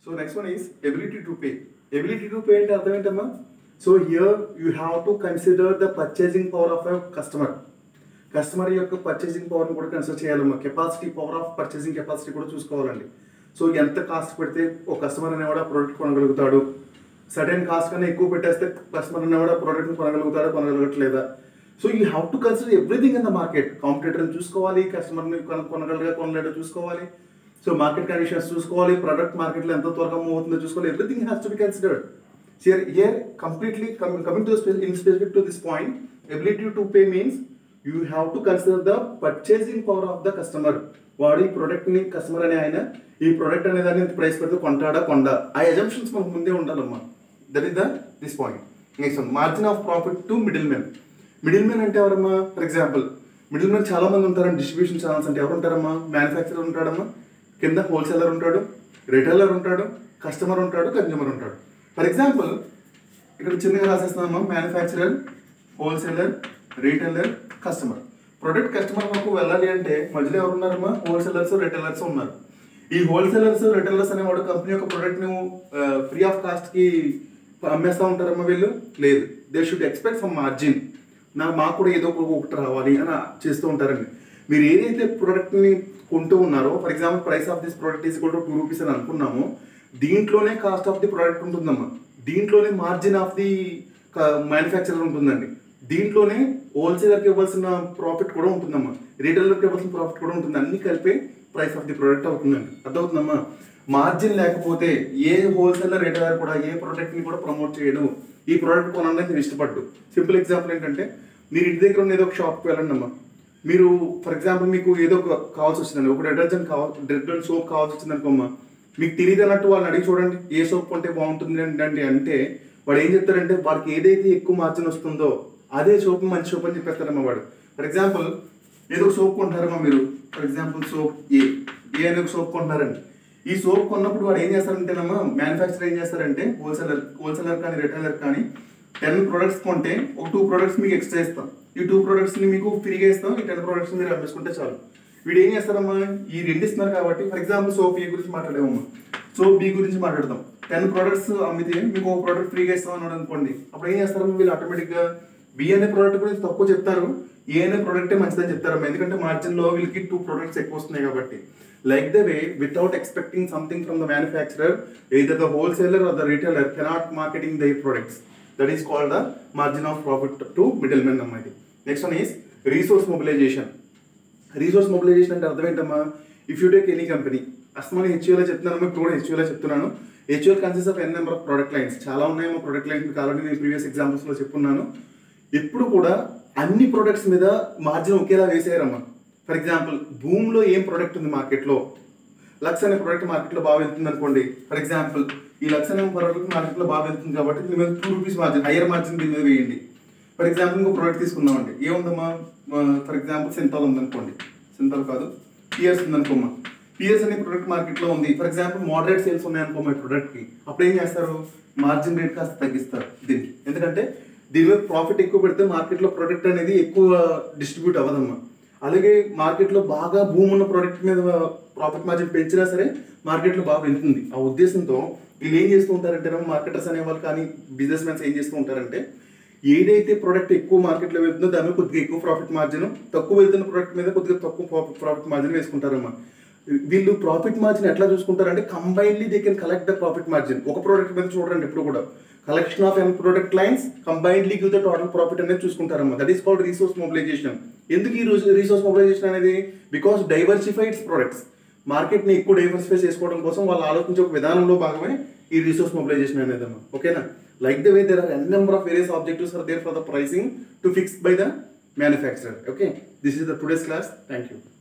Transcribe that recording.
so next one is ability to pay ability to pay అంటే అర్థం ఏంటమ్మా so here you have to consider the purchasing power of a customer customer యొక్క purchasing పవర్ని కూడా consider చేయాలమ్మా capacity power of purchasing capacity కూడా చూసుకోవాలండి so ఎంత కాస్ట్ పెడితే ఒక కస్టమర్ అనేవాడు ఆ ప్రోడక్ట్ కొనగలుగుతాడు సడన్ కాస్ట్ కన్నా ఎక్కువ పెట్టేస్తే కస్టమర్ అనేవాడు ఆ ప్రోడక్ట్ని కొనగలుగుతాడా కొనగలగట్లేదా so you have to consider everything in the market కాంపిటేటర్ని చూసుకోవాలి కస్టమర్ని కొన కొనగలగా కొనలేడో చూసుకోవాలి సో మార్కెట్ కండిషన్స్ చూసుకోవాలి ప్రొడక్ట్ మార్కెట్లో ఎంత త్వరగా మూవ్ అవుతుందో చూసుకోవాలి everything has to be considered here here completely coming to in specific to this point ability to pay means you have to consider the purchasing power of the customer వాడు ఈ product ని customer అనే ఆయన ఈ product అనే దాన్ని price పెడితే కొంటాడా కొండా ఆ ఎజంప్షన్స్ మనకు ముందే ఉండాలమ్మా that is the this point next margin of profit to middlemen middlemen అంటే ఎవరమ్మా ఫర్ ఎగ్జాంపుల్ మిడిల్ మెన్ చాలా మంది ఉంటారండి డిస్ట్రిబ్యూషన్ ఛానల్స్ అంటే ఎవరు ఉంటారమ్మా మ్యానుఫ్యాక్చరర్ ఉంటాడమ్మా కింద హోల్సేలర్ ఉంటాడు రిటైలర్ ఉంటాడు కస్టమర్ ఉంటాడు కన్జ్యూమర్ ఉంటాడు ఫర్ ఎగ్జాంపుల్ ఇక్కడ చిన్నగా రాసేస్తున్నామా manufacturer wholesaler retailer customer product customer వరకు వెళ్ళాలి అంటే మధ్యలో ఎవరు ఉన్నారమ్మా హోల్సేలర్స్ రిటైలర్స్ ఉన్నారు ఈ హోల్సేలర్స్ రిటైలర్స్ అనేవాడు కంపెనీ యొక్క ప్రోడక్ట్ ను ఫ్రీ ఆఫ్ కాస్ట్ కి అమ్మేస్తా ఉంటారమ్మా వీళ్ళు లేదు they should expect some margin నా మాకు కూడా ఏదో ఒక ఒకటి రావాలి అని చేస్తూ ఉంటారండి మీరు ఏదైతే ప్రోడక్ట్ ని కొంటూ ఉన్నారో for example price of this product is కూడా టూ రూపీస్ అని అనుకున్నాము దీంట్లోనే కాస్ట్ ఆఫ్ ది ప్రోడక్ట్ ఉంటుందమ్మా దీంట్లోనే మార్జిన్ ఆఫ్ ది మ్యానుఫ్యాక్చరర్ ఉంటుందండి దీంట్లోనే హోల్సేలర్కి ఇవ్వాల్సిన ప్రాఫిట్ కూడా ఉంటుందమ్మా రీటైలర్కి ఇవ్వాల్సిన ప్రాఫిట్ కూడా ఉంటుంది అన్ని కలిపి ప్రైస్ ఆఫ్ ది ప్రోడక్ట్ అవుతుందండి అర్థమవుతుందమ్మా మార్జిన్ లేకపోతే ఏ హోల్సేలర్ రిటైలర్ కూడా ఏ ప్రోడక్ట్ ని కూడా ప్రమోట్ చేయడు ఈ ప్రోడక్ట్ కొనడానికి నేను ఇష్టపడ్డు సింపుల్ ఎగ్జాంపుల్ ఏంటంటే మీరు ఇంటి దగ్గర ఉన్న ఏదో ఒక షాప్కి వెళ్ళండి అమ్మా మీరు ఫర్ ఎగ్జాంపుల్ మీకు ఏదో ఒక కావాల్సి వచ్చిందండి ఒక డిటర్జెంట్ కావాలి డిటర్జెంట్ సోప్ కావాల్సి వచ్చింది అనుకోమ్మా మీకు తెలియదు అన్నట్టు వాళ్ళని అడిగి చూడండి ఏ సోప్ కొంటే బాగుంటుంది అంటే అంటే వాడు ఏం చెప్తారంటే వాడికి ఏదైతే ఎక్కువ మార్జిన్ వస్తుందో అదే సోప్ మంచి సోప్ అని చెప్పేస్తారమ్మా వాడు ఫర్ ఎగ్జాంపుల్ ఏదో ఒక సోప్ కొంటారమ్మా మీరు for example soap A A అనే ఒక సోప్ కొంటారండి ఈ సోప్ కొన్నప్పుడు వాడు ఏం చేస్తారంటేనమ్మా మ్యానుఫ్యాక్చర్ ఏం చేస్తారంటే హోల్సేలర్ హోల్సేలర్ కానీ రిటైలర్ కానీ టెన్ ప్రొడక్ట్స్ కొంటే ఒక టూ ప్రొడక్ట్స్ మీకు ఎక్స్ట్రా ఇస్తాం ఈ టూ ప్రొడక్ట్స్ ని మీకు ఫ్రీగా ఇస్తాం ఈ టెన్ ప్రొడక్ట్స్ మీరు అమ్మేసుకుంటే చాలు వీడు ఏం చేస్తారమ్మా ఈ రెండు ఇస్తున్నారు కాబట్టి ఫర్ ఎగ్జాంపుల్ సోప్ ఏ గురించి మాట్లాడామమ్మా సోప్ బి గురించి మాట్లాడదాం టెన్ ప్రొడక్ట్స్ అమ్మితే మీకు ఒక ప్రోడక్ట్ ఫ్రీగా ఇస్తాం అన్నాడు అనుకోండి అప్పుడు ఏం చేస్తారమ్మా వీళ్ళు ఆటోమేటిక్గా బి అనే ప్రోడక్ట్ గురించి తక్కువ చెప్తారు ఏ అనే ప్రోడక్టే మంచిదని చెప్తారమ్మా ఎందుకంటే మార్జిన్ లో వీళ్ళకి టూ ప్రొడక్ట్స్ ఎక్కువ వస్తున్నాయి కాబట్టి like the way without expecting something from the manufacturer either the wholesaler or the retailer cannot marketing their products that is called the margin of profit to middlemen అమ్మా ఇది next one is resource mobilization resource mobilization అంటే అర్థం ఏంటమ్మా if you take any company అస్తమాని హెచ్యూలో చెప్తున్నాను ఇప్పుడు కూడా హెచ్యూలో చెప్తున్నాను HUL consist of N number of product lines చాలా ఉన్నాయి మా ప్రొడక్ట్ లైన్స్ మీకు ఆల్రెడీ నేను ప్రీవియస్ ఎగ్జాంపుల్స్లో చెప్పున్నాను ఎప్పుడు కూడా అన్ని ప్రొడక్ట్స్ మీద మార్జిన్ ఒకేలా వేసేయరమ్మా ఫర్ ఎగ్జాంపుల్ భూమిలో ఏం ప్రొడక్ట్ ఉంది మార్కెట్లో లక్స్ అనే ప్రోడక్ట్ మార్కెట్లో బాగా వెళ్తుంది అనుకోండి ఫర్ ఎగ్జాంపుల్ ఈ లక్స్ అనే ప్రోడక్ట్ మార్కెట్లో బాగా వెళ్తుంది కాబట్టి దీని మీద two rupees margin higher margin దీని మీద వేయండి ఫర్ ఎగ్జాంపుల్ ఇంకో ప్రోడక్ట్ తీసుకుందామండి ఏముందమ్మా ఫర్ ఎగ్జాంపుల్ సింతాల్ ఉందనుకోండి సింతాల్ కాదు పియర్స్ ఉందనుకోమ్మా పియర్స్ అనే ప్రోడక్ట్ మార్కెట్లో ఉంది ఫర్ ఎగ్జాంపుల్ మోడరేట్ సేల్స్ ఉన్నాయనుకోమ్మా ఈ ప్రోడక్ట్కి అప్పుడు ఏం చేస్తారు మార్జిన్ రేట్ కాస్త తగ్గిస్తారు దీనికి ఎందుకంటే దీని మీద ప్రాఫిట్ ఎక్కువ పెడితే మార్కెట్లో ప్రోడక్ట్ అనేది ఎక్కువ డిస్ట్రిబ్యూట్ అవ్వదమ్మా అలాగే మార్కెట్లో బాగా భూమి ఉన్న ప్రోడక్ట్ మీద ప్రాఫిట్ మార్జిన్ పెంచినా సరే మార్కెట్లో బాగా వెళ్తుంది ఆ ఉద్దేశంతో వీళ్ళు ఏం చేస్తూ ఉంటారంటే మార్కెటర్స్ అనే వాళ్ళు కానీ బిజినెస్ మ్యాన్స్ ఏం చేస్తూ ఉంటారంటే ఏదైతే ప్రోడక్ట్ ఎక్కువ మార్కెట్లో వెళ్తుందో దాని మీద కొద్దిగా ఎక్కువ ప్రాఫిట్ మార్జిన్ తక్కువ వెళ్తున్న ప్రోడక్ట్ మీద కొద్దిగా తక్కువ ప్రాఫిట్ మార్జిన్ వేసుకుంటారమ్మా వీళ్ళు ప్రాఫిట్ మార్జిన్ ఎట్లా చూసుకుంటారంటే combinedly they can collect the profit margin ఒక ప్రోడక్ట్ మీద చూడండి ఎప్పుడు కూడా collection of N product lines combinedly give the total profit అనేది చూసుకుంటారమ్మా that is called resource mobilization ఎందుకు ఈ రీసోర్స్ మొబిలైజేషన్ అనేది బికాస్ డైవర్సిఫైడ్స్ ప్రొడక్ట్స్ మార్కెట్ని ఎక్కువ డైవర్సిఫై చేసుకోవడం కోసం వాళ్ళు ఆలోచించే ఒక విధానంలో భాగమే ఈ రీసోర్స్ మొబిలైజేషన్ అనేది అమ్మా ఓకేనా like the way there are N number of various objectives are there for the pricing to fix by the manufacturer okay this is the today's class thank you